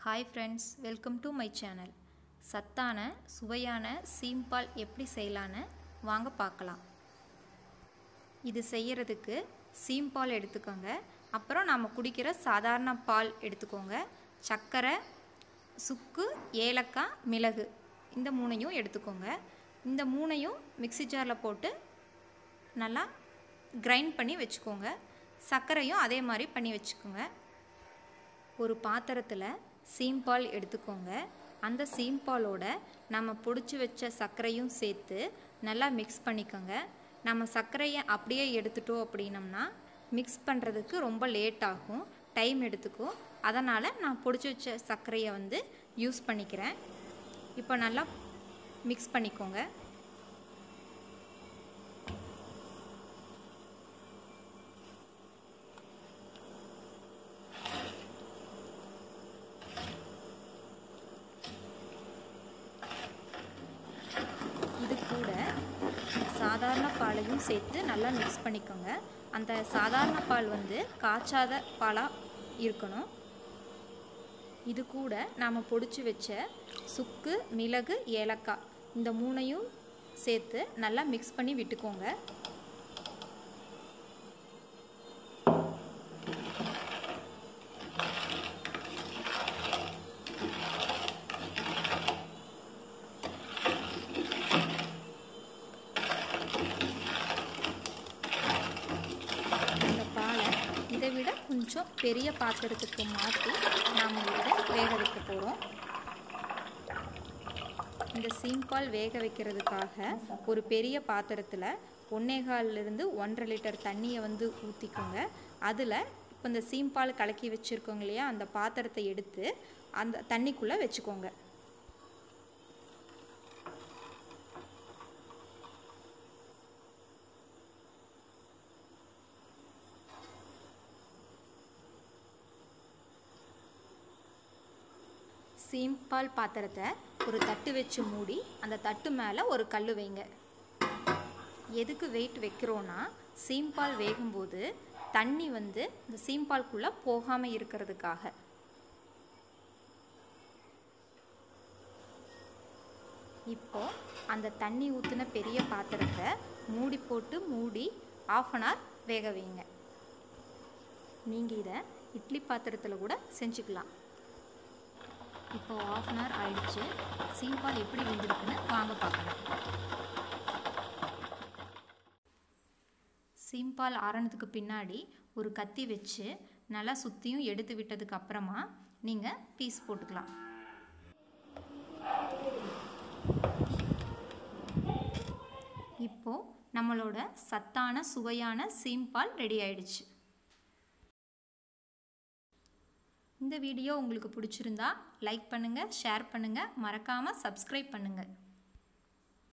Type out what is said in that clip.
hi friends welcome to my channel சத்தான சுவையான சீம்பால் எப்படி செய்யலான்னு வாங்க பார்க்கலாம் இது செய்யறதுக்கு சீம்பால் எடுத்துக்கோங்க அப்புறம் நாம் குடிக்கிற சாதாரண பால் எடுத்துக்கோங்க சர்க்கரை சுக்கு ஏலக்காய் மிளகு இந்த மூணையும் எடுத்துக்கோங்க இந்த மூணையும் மிக்ஸி ஜாரில் போட்டு நல்லா கிரைண்ட் பண்ணி வச்சுக்கோங்க சர்க்கரையும் அதே மாதிரி பண்ணி வச்சுக்கோங்க ஒரு பாத்திரத்தில் சீம்பால் எடுத்துக்கோங்க அந்த சீம்பாலோட நம்ம பொடிச்சு வச்ச சர்க்கரையும் சேர்த்து நல்லா மிக்ஸ் பண்ணிக்கோங்க நம்ம சர்க்கரையை அப்படியே எடுத்துட்டோம் அப்படின்னம்னா மிக்ஸ் பண்ணுறதுக்கு ரொம்ப லேட் ஆகும் டைம் எடுத்துக்கும் அதனால் நான் பொடிச்சு வச்ச சர்க்கரையை வந்து யூஸ் பண்ணிக்கிறேன் இப்போ நல்லா மிக்ஸ் பண்ணிக்கோங்க இது கூட சாதாரண பாலையும் சேர்த்து நல்லா மிக்ஸ் பண்ணிக்கோங்க அந்த சாதாரண பால் வந்து காய்ச்சாத பாலாக இருக்கணும் இது கூட நாம் பொடிச்சு வச்ச சுக்கு மிளகு ஏலக்காய் இந்த மூணையும் சேர்த்து நல்லா மிக்ஸ் பண்ணி விட்டுக்கோங்க இந்த பாலை இதை விட கொஞ்சம் பெரிய பாத்திரத்துக்கு மாற்றி நாம் இதை வேக வைக்க போகிறோம் இந்த சீம்பால் வேக வைக்கிறதுக்காக ஒரு பெரிய பாத்திரத்தில் ஒன்னேகாலிருந்து ஒன்றரை லிட்டர் தண்ணியை வந்து ஊற்றிக்கோங்க அதில் இப்போ இந்த சீம்பால் கலக்கி வச்சுருக்கோங்க இல்லையா அந்த பாத்திரத்தை எடுத்து அந்த தண்ணிக்குள்ளே வச்சுக்கோங்க சீம்பால் பாத்திரத்தை ஒரு தட்டு வச்சு மூடி அந்த தட்டு மேலே ஒரு கல் வைங்க எதுக்கு வெயிட் வைக்கிறோன்னா சீம்பால் வேகும்போது தண்ணி வந்து இந்த சீம்பால்குள்ளே போகாமல் இருக்கிறதுக்காக இப்போ அந்த தண்ணி ஊற்றின பெரிய பாத்திரத்தை மூடி போட்டு மூடி ஆஃப் அன் ஹவர் வேக வைங்க நீங்கள் இதை இட்லி பாத்திரத்தில் கூட செஞ்சுக்கலாம் இப்போ ஆஃப் அன் ஹவர் ஆயிடுச்சு சீம்பால் எப்படி வெந்திருக்குன்னு வாங்க பார்க்கலாம் சீம்பால் ஆறனதுக்கு பின்னாடி ஒரு கத்தி வச்சு நல்லா சுற்றியும் எடுத்து விட்டதுக்கு அப்புறமா நீங்கள் பீஸ் போட்டுக்கலாம் இப்போது நம்மளோட சத்தான சுவையான சீம்பால் ரெடி ஆயிடுச்சு இந்த வீடியோ உங்களுக்கு பிடிச்சிருந்தா லைக் பண்ணுங்கள் ஷேர் பண்ணுங்கள் மறக்காமல் சப்ஸ்கிரைப் பண்ணுங்கள்